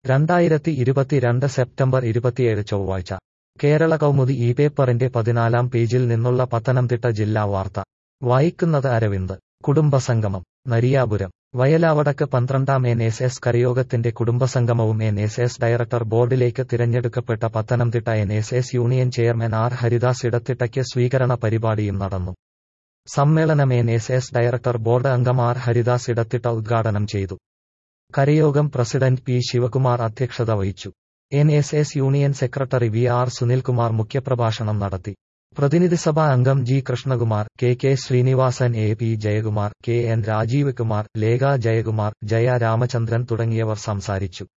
രണ്ടായിരത്തി ഇരുപത്തിരണ്ട് സെപ്റ്റംബർ ഇരുപത്തിയേഴ് ചൊവ്വാഴ്ച കേരള കൗമുദി ഈ പേപ്പറിന്റെ പതിനാലാം പേജിൽ നിന്നുള്ള പത്തനംതിട്ട ജില്ലാ വാർത്ത വായിക്കുന്നത് അരവിന്ദ് കുടുംബസംഗമം നരിയാപുരം വയലാവടക്ക് പന്ത്രണ്ടാം എൻ എസ് എസ് കരയോഗത്തിന്റെ കുടുംബസംഗമവും എൻ എസ് എസ് ഡയറക്ടർ ബോർഡിലേക്ക് തിരഞ്ഞെടുക്കപ്പെട്ട Pathanamthitta N S S union chairman R Haridas ഇടത്തിട്ടയ്ക്ക് സ്വീകരണ പരിപാടിയും നടന്നു സമ്മേളനം N S S director board അംഗം ആർ ഹരിദാസ് ഇടത്തിട്ട ഉദ്ഘാടനം ചെയ്തു കരയോഗം പ്രസിഡന്റ് പി ശിവകുമാർ അധ്യക്ഷത വഹിച്ചു N S S union secretary V R Sunilkumar മുഖ്യപ്രഭാഷണം നടത്തി പ്രതിനിധിസഭാ അംഗം G Krishnakumar K K Sreenivasan A P Jayakumar K N Rajeev Kumar Lekha Jayakumar Jaya Ramachandran തുടങ്ങിയവർ സംസാരിച്ചു